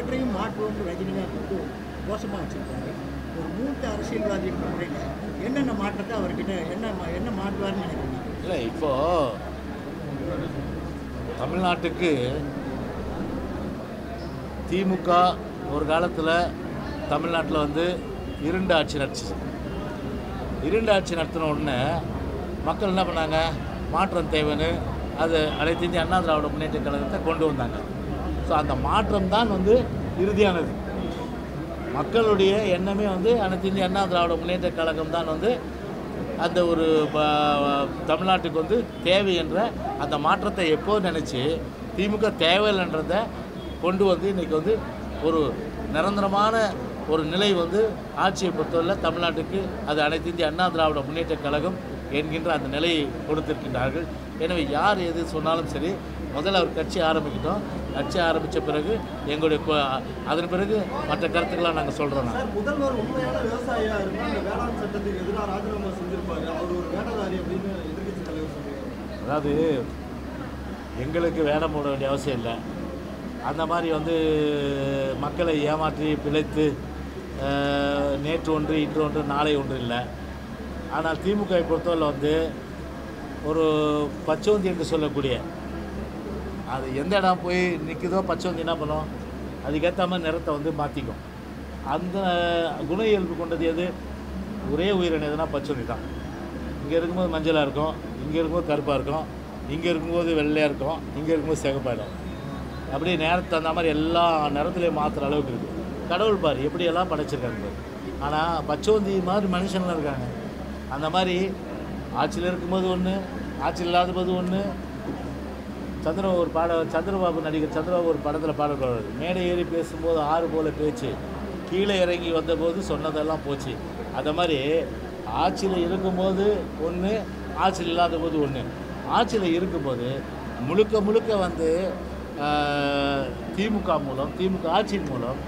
மாற்றையும் மாற்றுவோம்னு ரஜினிகாந்த் வந்து மோசமாக வச்சுருக்காரு ஒரு மூத்த அரசியல்வாதி முறையில் என்னென்ன மாற்றத்தை அவர்கிட்ட என்ன மா- என்ன மாற்றுவார்னு நினைக்கிறீங்க இல்லை இப்போது தமிழ்நாட்டுக்கு திமுக ஒரு காலத்தில் தமிழ்நாட்டில் வந்து இருண்ட ஆட்சி நடத்துச்சு இருண்ட ஆட்சி நடத்தின உடனே மக்கள் என்ன பண்ணாங்க மாற்றம் தேவைன்னு அது அனைத்து இந்திய அண்ணா திராவிட முன்னேற்ற கழகத்தை கொண்டு வந்தாங்க ஸோ அந்த மாற்றம் தான் வந்து இறுதியானது மக்களுடைய எண்ணமே வந்து அனைத்து இந்திய அண்ணா திராவிட முன்னேற்ற கழகம் தான் வந்து அந்த ஒரு ப- தமிழ்நாட்டுக்கு வந்து தேவை என்ற அந்த மாற்றத்தை எப்போது நினச்சி திமுக தேவையில்லைன்றதை கொண்டு வந்து இன்றைக்கி வந்து ஒரு நிரந்தரமான ஒரு நிலை வந்து ஆட்சியை பொறுத்தவரை தமிழ்நாட்டுக்கு அது அனைத்து இந்திய அண்ணா திராவிட முன்னேற்ற கழகம் என்கின்ற அந்த நிலையை கொடுத்திருக்கின்றார்கள் எனவே யார் எது சொன்னாலும் சரி முதல்ல அவர் கட்சி ஆரம்பிக்கிட்டோம் கட்சி ஆரம்பித்த பிறகு எங்களுடைய கொ- அதன் பிறகு மற்ற கருத்துக்களாக நாங்கள் சொல்கிறோம் நாங்கள் சார் முதல்வர் உண்மையான விவசாயியா இருந்தா இந்த வேளாண் சட்டத்துக்கு எதிராக ராஜினாமா செஞ்சிருப்பாரு அவர் ஒரு வேட்டதாரி அப்படின்னு எதிர்க்கட்சி தலைவர் சொல்லியிருக்காரு அதாவது எங்களுக்கு வேடம் போட வேண்டிய அவசியம் இல்லை அந்த மாதிரி வந்து மக்களை ஏமாற்றி பிழைத்து அஹ், நேற்று ஒன்று இன்று ஒன்று நாளை ஒன்று இல்லை ஆனால் திமுகவை பொறுத்தவரை வந்து ஒரு பச்சோந்தி என்று சொல்லக்கூடிய அது எந்த இடம் போய் நிற்குதோ பச்சோந்தி என்ன பண்ணும் அதுக்கேற்ற மாதிரி நிறத்தை வந்து மாற்றிக்கும் அந்த குண இயல்பு கொண்டது எது ஒரே உயிரினம் எதுனா பச்சோந்தி தான் இங்கே இருக்கும்போது மஞ்சளாக இருக்கும் இங்கே இருக்கும்போது கருப்பாக இருக்கும் இங்கே இருக்கும்போது வெள்ளையாக இருக்கும் இங்கே இருக்கும்போது சிகப்பாயிடும் அப்படியே நேரத்துக்கு தகுந்த மாதிரி எல்லா நிறத்துலையும் மாற்றுற அளவுக்கு இருக்குது கடவுள் பாரு எப்படியெல்லாம் படைச்சிருக்காங்க பாரு ஆனால் பச்சோந்தி மாதிரி மனுஷன்லாம் இருக்காங்க அந்த மாதிரி ஆட்சியில் இருக்கும்போது ஒன்று ஆட்சியில் இல்லாத போது ஒன்று சந்திர ஒரு பாட சந்திரபாபு நடிகர் சந்திரபாபு ஒரு படத்தில் பாடப்படுறாரு மேடை ஏறி பேசும்போது ஆறு போல பேச்சு கீழே இறங்கி வந்தபோது சொன்னதெல்லாம் போச்சு அந்த மாதிரி ஆட்சியில் இருக்கும்போது ஒன்று ஆட்சியில் இல்லாத போது ஒன்று ஆட்சியில் இருக்கும்போது முழுக்க முழுக்க வந்து ஆஹ், திமுக மூலம் திமுக ஆட்சியின் மூலம்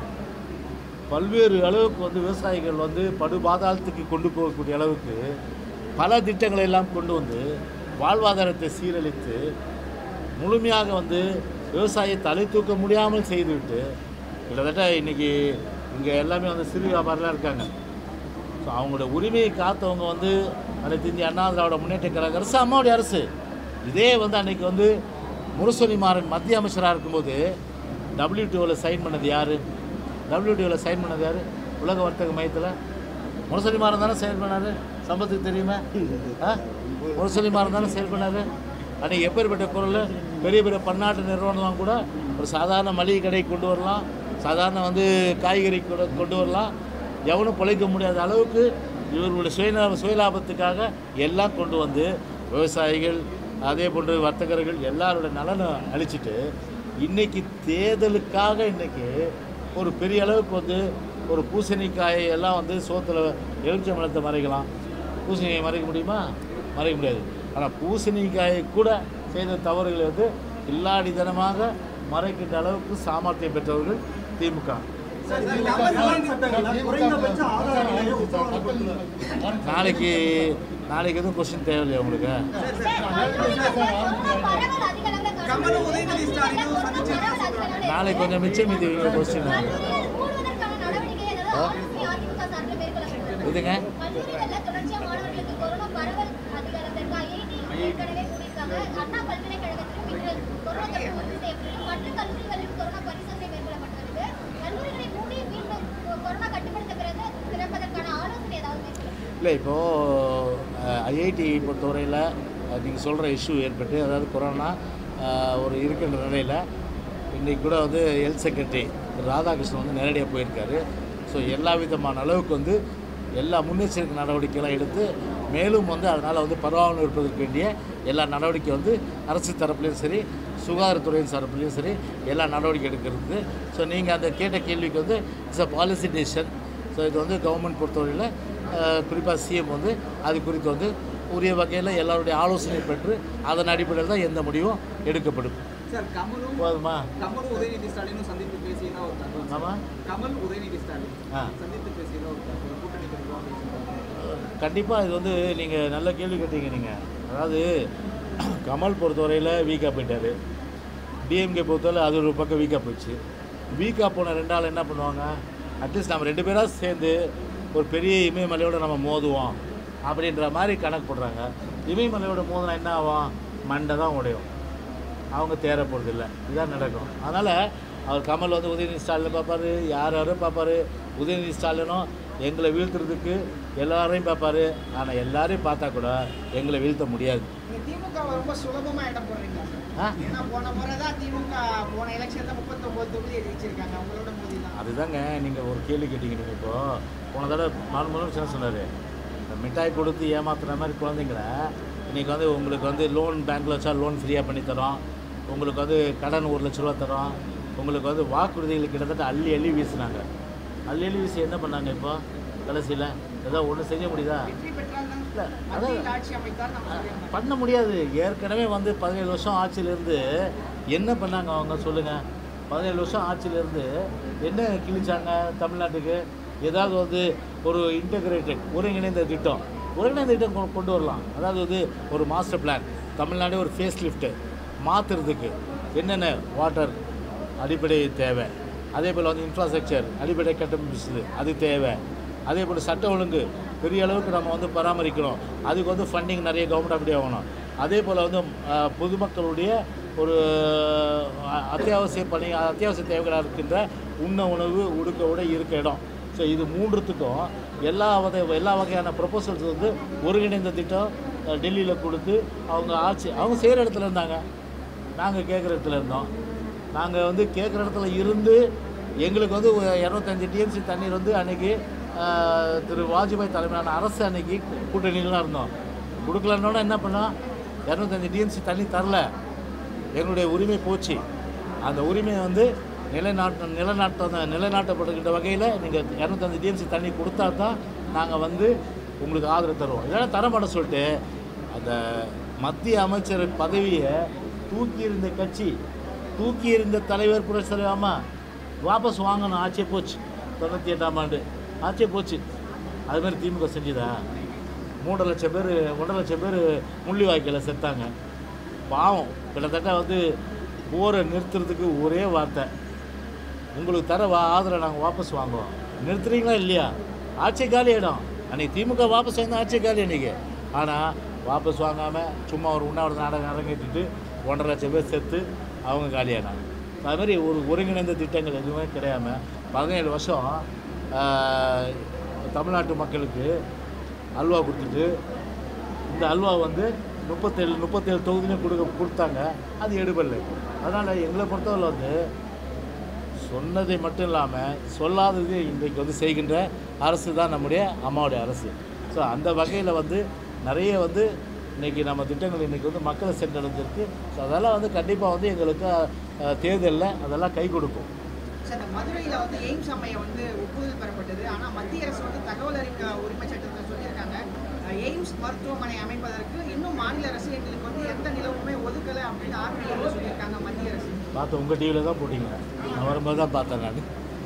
பல்வேறு அளவுக்கு வந்து விவசாயிகள் வந்து படுபாதாளத்துக்கு கொண்டு போகக்கூடிய அளவுக்கு பல திட்டங்களை எல்லாம் கொண்டு வந்து வாழ்வாதாரத்தை சீரழித்து முழுமையாக வந்து விவசாயியை தலை தூக்க முடியாமல் செய்துவிட்டு கிட்டத்தட்ட இன்றைக்கி இங்கே எல்லாமே வந்து சிறு வியாபாரிலாம் இருக்காங்க ஸோ அவங்களோட உரிமையை காத்தவங்க வந்து அனைத்து இந்திய அண்ணா திராவிட முன்னேற்ற கழக அரசு அம்மாவுடைய அரசு இதே வந்து அன்னைக்கு வந்து முரசொலி மாறன் மத்திய அமைச்சராக இருக்கும்போது டபிள்யூடிஓவில் சைன் பண்ணது யார் டபிள்யூடிஓவில் சைன் பண்ணது யார் உலக வர்த்தக மையத்தில் முரசொலி மாறன் தானே சைன் பண்ணார் சம்பத்துக்கு தெரியுமா ஆ முரசொலி மாறன் தானே சைன் பண்ணார் அன்றைக்கி எப்பேற்பட்ட குரல் பெரிய பெரிய பன்னாட்டு நிறுவனம் கூட ஒரு சாதாரண மளிகை கடை கொண்டு வரலாம் சாதாரண வந்து காய்கறி கூட கொண்டு வரலாம் எவனும் பிழைக்க முடியாத அளவுக்கு இவர்களுடைய சுயநா சுயலாபத்துக்காக எல்லாம் கொண்டு வந்து விவசாயிகள் அதே போன்று வர்த்தகர்கள் எல்லாரோட நலனை அழிச்சிட்டு இன்னைக்கு தேர்தலுக்காக இன்னைக்கு ஒரு பெரிய அளவுக்கு வந்து ஒரு பூசணிக்காயை எல்லாம் வந்து சோத்தில் எலுமிச்சம்பழத்தை மறைக்கலாம் பூசணிக்காயை மறைக்க முடியுமா மறைக்க முடியாது ஆனால் பூசணிக்காயை கூட செய்த தவறுகளை வந்து இல்லாடித்தனமாக மறைக்கின்ற அளவுக்கு சாமர்த்தியம் பெற்றவர்கள் திமுக சார் இந்த வேளாண் சட்டங்கள்ல குறைந்தபட்ச ஆதார விலையை உத்தரவாதப்படுத்தல நாளைக்கு நாளைக்கு எதுவும் கொஸ்டின் தேவையில்லையா உங்களுக்கு கமல் உதயநிதி ஸ்டாலினும் சந்திச்சு நாளைக்கு கொஞ்சம் மிச்சம் மீதி கொஸ்டின் இதுங்க கல்லூரிகள்ல தொடர்ச்சியா மாணவர்களுக்கு கொரோனா பரவல் அதிகாரத்திற்கு ஐஐடி ஏற்கனவே கூறியிருக்காங்க அண்ணா பல்கலைக்கழகத்திலும் இன்று கொரோனா தொற்று உறுதி செய்யப்பட்டு மற்ற கல்லூரிகளிலும் கொரோனா பரிசோதனை மேற்கொள்ளப்பட்டு வருது கல்லூரிகளை மூடி மீண்டும் கொரோனா கட்டுப்படுத்த பிறகு திறப்பதற்கான ஆலோசனை ஏதாவது மேற்கொள்ள இல்லை இப்போது ஐஐடி பொறுத்தவரையில் நீங்கள் சொல்கிற இஷ்யூ ஏற்பட்டு அதாவது கொரோனா அஹ், ஒரு இருக்கின்ற நிலையில் இன்றைக்கி கூட வந்து ஹெல்த் செக்ரட்டரி ராதாகிருஷ்ணன் வந்து நேரடியாக போயிருக்காரு ஸோ எல்லா விதமான அளவுக்கு வந்து எல்லா முன்னெச்சரிக்கை நடவடிக்கைகளும் எடுத்து மேலும் வந்து அதனால் வந்து பரவாமல் இருப்பதற்கு வேண்டிய எல்லா நடவடிக்கை வந்து அரசு தரப்புலையும் சரி சுகாதாரத்துறையின் தரப்புலையும் சரி எல்லா நடவடிக்கை எடுக்கிறது ஸோ நீங்கள் அந்த கேட்ட கேள்விக்கு வந்து it's uh policy decision so இது வந்து கவர்மெண்ட் பொறுத்தவரையில் குறிப்பாக சிஎம் வந்து அது குறித்து வந்து உரிய வகையில் எல்லாருடைய ஆலோசனை பெற்று அதன் அடிப்படையில் தான் எந்த முடிவும் எடுக்கப்படும் சார் கமலும் போதுமா கமலும் உதயநிதி ஸ்டாலினும் சந்தித்து பேசியதா ஒரு தகவல் ஆமாம் கமல் உதயநிதி ஸ்டாலின் ஆ சந்தித்து பேசியதா ஒரு தகவல் கூட்டணி தொடர்பாக பேசியிருக்காங்க கண்டிப்பாக இது வந்து நீங்கள் நல்ல கேள்வி கேட்டீங்க நீங்கள் அதாவது கமல் பொறுத்தவரையில் வீக்காக போயிட்டார் டிஎம்கே பொறுத்தவரை அது ஒரு பக்கம் வீக்காக போயிடுச்சு வீக்காக போன ரெண்டு ஆள் என்ன பண்ணுவாங்க அட்லீஸ்ட் நம்ம ரெண்டு பேராக சேர்ந்து ஒரு பெரிய இமயமலையோட நம்ம மோதுவோம் அப்படின்ற மாதிரி கணக்கு போடுறாங்க இமயமலையோட மோதினா என்ன ஆகும் மண்டை தான் உடையும் அவங்க தேர போகிறது இல்லை இதுதான் நடக்கும் அதனால் அவர் கமல் வந்து உதயநிதி ஸ்டாலின் பார்ப்பாரு யார் யாரும் பார்ப்பாரு உதயநிதி ஸ்டாலினும் எங்களை வீழ்த்துறதுக்கு எல்லாரையும் பார்ப்பாரு ஆனால் எல்லாரையும் பார்த்தா கூட எங்களை வீழ்த்த முடியாது நீங்க திமுக ரொம்ப சுலபமா இடம் போடுறீங்களா ஆ ஏன்னா போன முறை தான் திமுக போன எலெக்ஷன்ல முப்பத்தொன்பது தொகுதி ஜெயிச்சிருக்காங்க அவங்களோட மோதி தான் அதுதாங்க நீங்கள் ஒரு கேள்வி கேட்டீங்க நீங்கள் இப்போது போன தடவை நாலு முதலமைச்சர் சொன்னார் இந்த மிட்டாய் கொடுத்து ஏமாத்துற மாதிரி குழந்தைங்கள இன்றைக்கி வந்து உங்களுக்கு வந்து லோன் பேங்க்கில் வச்சா லோன் ஃப்ரீயாக பண்ணி தரோம் உங்களுக்கு வந்து கடன் ஒரு லட்ச ரூபா தரோம் உங்களுக்கு வந்து வாக்குறுதிகள் கிட்டத்தட்ட அள்ளி அள்ளி வீசினாங்க அள்ளி அள்ளி வீசி என்ன பண்ணாங்க இப்போ கடைசியில் ஏதோ ஒன்றும் செய்ய முடியுதா வெற்றி பெற்றால் தான் இல்லை மத்தியில் ஆட்சி அமைத்தால் நம்ம சொல்லியிருந்தோம் பண்ண முடியாது ஏற்கனவே வந்து பதினேழு வருஷம் ஆட்சியிலேருந்து என்ன பண்ணாங்க அவங்க சொல்லுங்கள் பதினேழு வருஷம் ஆட்சியிலேருந்து என்ன கிழிச்சாங்க தமிழ்நாட்டுக்கு ஏதாவது வந்து ஒரு இன்டகிரேட்டட் ஒருங்கிணைந்த திட்டம் ஒருங்கிணைந்த திட்டம் கொ- கொண்டு வரலாம் அதாவது வந்து ஒரு மாஸ்டர் பிளான் தமிழ்நாடு ஒரு ஃபேஸ் லிஃப்ட்டு மாற்றுறதுக்கு என்னென்ன வாட்டர் அடிப்படை தேவை அதே போல் வந்து இன்ஃப்ராஸ்ட்ரக்சர் அடிப்படை கட்டமைப்பு அது தேவை அதே போல் சட்ட ஒழுங்கு பெரிய அளவுக்கு நம்ம வந்து பராமரிக்கணும் அதுக்கு வந்து ஃபண்டிங் நிறைய கவர்மெண்ட் அப்படி ஆகணும் அதே போல் வந்து அஹ், பொதுமக்களுடைய ஒரு அஹ், அத்தியாவசிய பணி அத்தியாவசிய தேவைகளாக இருக்கின்ற உண்ண உணவு உடுக்க உடை இருக்க இடம் ஸோ இது மூன்றுத்துக்கும் எல்லா வகை எல்லா வகையான ப்ரொபோசல்ஸ் வந்து ஒருங்கிணைந்த திட்டம் டெல்லியில் கொடுத்து அவங்க ஆட்சி அவங்க செய்கிற இடத்துல இருந்தாங்க நாங்கள் கேட்குற இடத்துல இருந்தோம் நாங்கள் வந்து கேட்குற இடத்துல இருந்து எங்களுக்கு வந்து ஒரு இரநூத்தஞ்சு டிஎம்சி தண்ணீர் வந்து அன்னைக்கு ஆஹ், திரு வாஜ்பாய் தலைமையிலான அரசு அன்னைக்கு கூட்டணியிலாம் இருந்தோம் கொடுக்கலன்னோட என்ன பண்ணோம் இரநூத்தஞ்சு டிஎம்சி தண்ணி தரல எங்களுடைய உரிமை போச்சு அந்த உரிமையை வந்து நிலைநாட்ட நிலைநாட்ட நிலைநாட்டப்படுகின்ற வகையில் நீங்கள் இரநூத்தஞ்சு டிஎம்சி தண்ணி கொடுத்தா தான் நாங்கள் வந்து உங்களுக்கு ஆதரவு தருவோம் இதெல்லாம் தரமாட்ட சொல்லிட்டு அந்த மத்திய அமைச்சர் பதவியை தூக்கி இருந்த கட்சி தூக்கி இருந்த தலைவர் புரட்சி தலைவர் ஆமா வாபஸ் வாங்கணும் ஆட்சியே போச்சு தொண்ணூற்றி எட்டாம் ஆண்டு ஆட்சியே போச்சு அது மாதிரி திமுக செஞ்சுதா மூன்றரை லட்சம் பேர் ஒன்றரை லட்சம் பேர் முள்ளி வாய்க்கால செத்தாங்க பாவம் கிட்டத்தட்ட வந்து போரை நிறுத்துறதுக்கு ஒரே வார்த்தை உங்களுக்கு தர வா ஆதரவை நாங்கள் வாபஸ் வாங்குவோம் நிறுத்துறீங்களா இல்லையா ஆட்சி காலி ஆகிடும் அன்றைக்கி திமுக வாபஸ் வாங்க ஆட்சி காலி அன்றைக்கி ஆனால் வாபஸ் வாங்காமல் சும்மா ஒரு உண்ணாவிரத நாடகம் அரங்கேற்றிட்டு ஒன்றரை லட்சம் பேர் செத்து அவங்க காலியானாங்க அது மாதிரி ஒரு ஒருங்கிணைந்த திட்டங்கள் எதுவுமே கிடையாம பதினேழு வருஷம் ஆஹ், தமிழ்நாட்டு மக்களுக்கு அல்வா கொடுத்துட்டு இந்த அல்வா வந்து முப்பத்தேழு முப்பத்தேழு தொகுதியிலும் கொடுக்க கொடுத்தாங்க அது எடுபடலை அதனால் எங்களை பொறுத்தவரை வந்து சொன்னதை மட்டும் இல்லாமல் சொல்லாதது இன்றைக்கு வந்து செய்கின்ற அரசு தான் நம்முடைய அம்மாவுடைய அரசு ஸோ அந்த வகையில் வந்து நிறைய வந்து இன்றைக்கி நம்ம திட்டங்கள் இன்றைக்கி வந்து மக்களை சென்றடைஞ்சிருக்கு ஸோ அதெல்லாம் வந்து கண்டிப்பாக வந்து எங்களுக்கு அஹ், தேர்தலில் அதெல்லாம் கை கொடுக்கும் சார் இந்த மதுரையில் வந்து எய்ம்ஸ் அமைய வந்து ஒப்புதல் பெறப்பட்டது ஆனால் மத்திய அரசு வந்து தகவல் அறிக்கை உரிமை சட்டத்தில் சொல்லியிருக்காங்க அஹ், எய்ம்ஸ் மருத்துவமனை அமைப்பதற்கு இன்னும் மாநில அரசு எங்களுக்கு வந்து எந்த நிலவுமே ஒதுக்கலை அப்படின்னு ஆர்பிஐ சொல்லியிருக்காங்க மத்திய அரசு பார்த்து உங்கள் டிவியில் தான் போட்டிங்க நான் வரும்போது தான் பார்த்தேன் நான்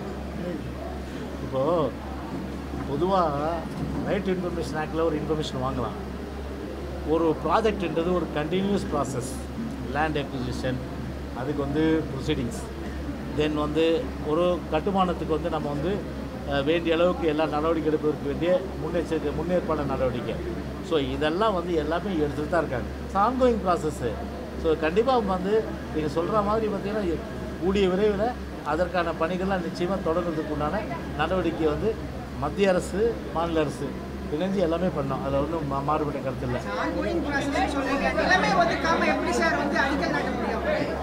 இப்போது பொதுவாக ரைட் இன்ஃபர்மேஷன் ஆக்டில் ஒரு இன்ஃபர்மேஷன் வாங்கலாம் ஒரு ப்ராஜெக்ட்ன்றது ஒரு கண்டினியூஸ் ப்ராசஸ் லேண்ட் அக்விசிஷன் அதுக்கு வந்து ப்ரொசீடிங்ஸ் தென் வந்து ஒரு கட்டுமானத்துக்கு வந்து நம்ம வந்து அஹ், வேண்டிய அளவுக்கு எல்லா நடவடிக்கை எடுப்பதற்கு வேண்டிய முன்னெச்சரிக்கை முன்னேற்பாடு நடவடிக்கை ஸோ இதெல்லாம் வந்து எல்லாமே எடுத்துகிட்டு தான் இருக்காங்க இட்ஸ் ஆன்கோயிங் ப்ராசஸ்ஸு ஸோ கண்டிப்பாக வந்து நீங்கள் சொல்கிற மாதிரி பார்த்தீங்கன்னா கூடிய விரைவில் அதற்கான பணிகள்லாம் நிச்சயமாக தொடங்குறதுக்கு உண்டான நடவடிக்கை வந்து மத்திய அரசு மாநில அரசு இணைஞ்சு எல்லாமே பண்ணோம் அதில் ஒன்றும் மா- மாறுபட்ட கருத்து இல்லை ஆன்கோயிங் ப்ராசஸ் சொல்றீங்க நிலைமை ஒதுக்காம எப்படி சார் வந்து அடிக்கல் நாட்ட முடியும்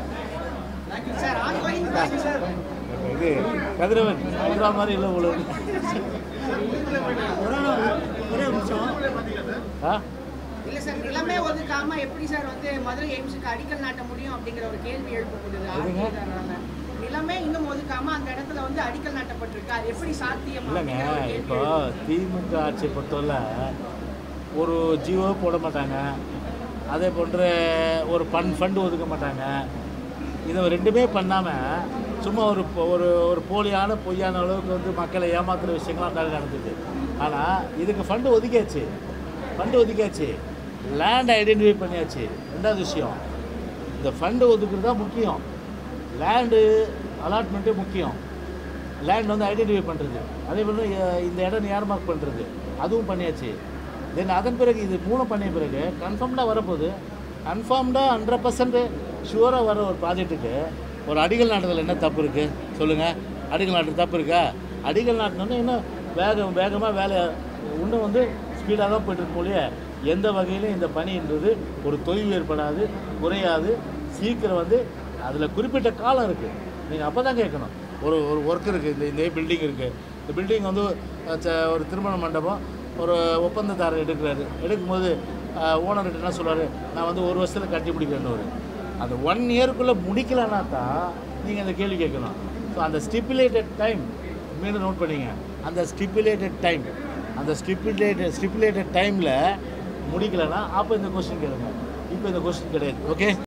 சார் ஆன்கோயிங் ப்ராசஸ் இது கதிரவன் கதிரா மாதிரி இல்லை உங்களுக்கு ஒரே ஒரே நிமிஷம் ஆ இல்ல சார் நிலமே ஒதுக்காம எப்படி சார் வந்து மதுரை எய்ம்ஸுக்கு அடிக்கல் நாட்ட முடியும் அப்படிங்கிற ஒரு கேள்வி எழுப்பப்படுது எதுங்க? ஆர்பிஐ நிலமே இன்னும் ஒதுக்காம அந்த இடத்துல வந்து அடிக்கல் நாட்டப்பட்டிருக்கு அது எப்படி சாத்தியம் இல்லைங்க அப்படிங்கிற ஒரு கேள்வி இப்போ எழுப்பப்படுது. திமுக ஆட்சியை பொறுத்தவரை ஒரு ஜியோ போட மாட்டாங்க அதே போன்ற ஒரு ஃபண்ட் ஃபண்டு ஒதுக்க மாட்டாங்க இதை ரெண்டுமே பண்ணாமல் சும்மா ஒரு பொ- ஒரு ஒரு போலியான பொய்யான அளவுக்கு வந்து மக்களை ஏமாத்துகிற விஷயங்கள்லாம் நிறைய நடந்தது ஆனால் இதுக்கு ஃபண்டு ஒதுக்கியாச்சு ஃபண்டு ஒதுக்கியாச்சு லேண்ட் ஐடென்டிஃபை பண்ணியாச்சு ரெண்டாவது விஷயம் இந்த ஃபண்டு ஒதுக்குறது தான் முக்கியம் லேண்டு அலாட்மெண்ட்டு முக்கியம் லேண்ட் வந்து ஐடென்டிஃபை பண்ணுறது அதே போல் அஹ், இந்த இடம் யார் மார்க் பண்ணுறது அதுவும் பண்ணியாச்சு தென் அதன் பிறகு இது மூணு பண்ணிய பிறகு கன்ஃபார்ம்டாக வரப்போகுது கன்ஃபார்ம்டாக ஹண்ட்ரட் பர்சன்ட் ஷுவராக வர ஒரு ப்ராஜெக்ட்டுக்கு ஒரு அடிகள் நாட்டுறதுல என்ன தப்பு இருக்குது சொல்லுங்கள் அடிகள் நாட்டு தப்பு இருக்கா அடிகள் நாட்டினோன்னா இன்னும் வேகம் வேகமாக வேலை இன்னும் வந்து ஸ்பீடாக தான் போயிட்டு ஒழிய எந்த வகையிலும் இந்த பணின்றது ஒரு தொய்வு ஏற்படாது குறையாது சீக்கிரம் வந்து அதில் குறிப்பிட்ட காலம் இருக்குது நீங்கள் அப்போ தான் கேட்கணும் ஒரு ஒரு ஒர்க் இருக்குது இந்த இந்த பில்டிங் இருக்குது இந்த பில்டிங் வந்து அஹ், ச- ஒரு திருமண மண்டபம் ஒரு ஒப்பந்ததாரர் எடுக்கிறாரு எடுக்கும்போது ஓனர் என்ன சொல்றாரு நான் வந்து ஒரு வருஷத்தில் கட்டி பிடிக்கிறேன்னு அந்த ஒன் இயருக்குள்ளே முடிக்கலன்னா தான் நீங்கள் அந்த கேள்வி கேட்கணும் ஸோ அந்த ஸ்டிப்புலேட்டட் டைம் மீண்டும் நோட் பண்ணிங்க அந்த ஸ்டிப்புலேட்டட் டைம் அந்த ஸ்டிப்புலேட்டட் ஸ்டிப்புலேட்டட் டைமில் முடிக்கலைன்னா அப்போ இந்த கொஸ்டின் கேளுங்க இப்போ இந்த கொஸ்டின் கிடையாது ஓகே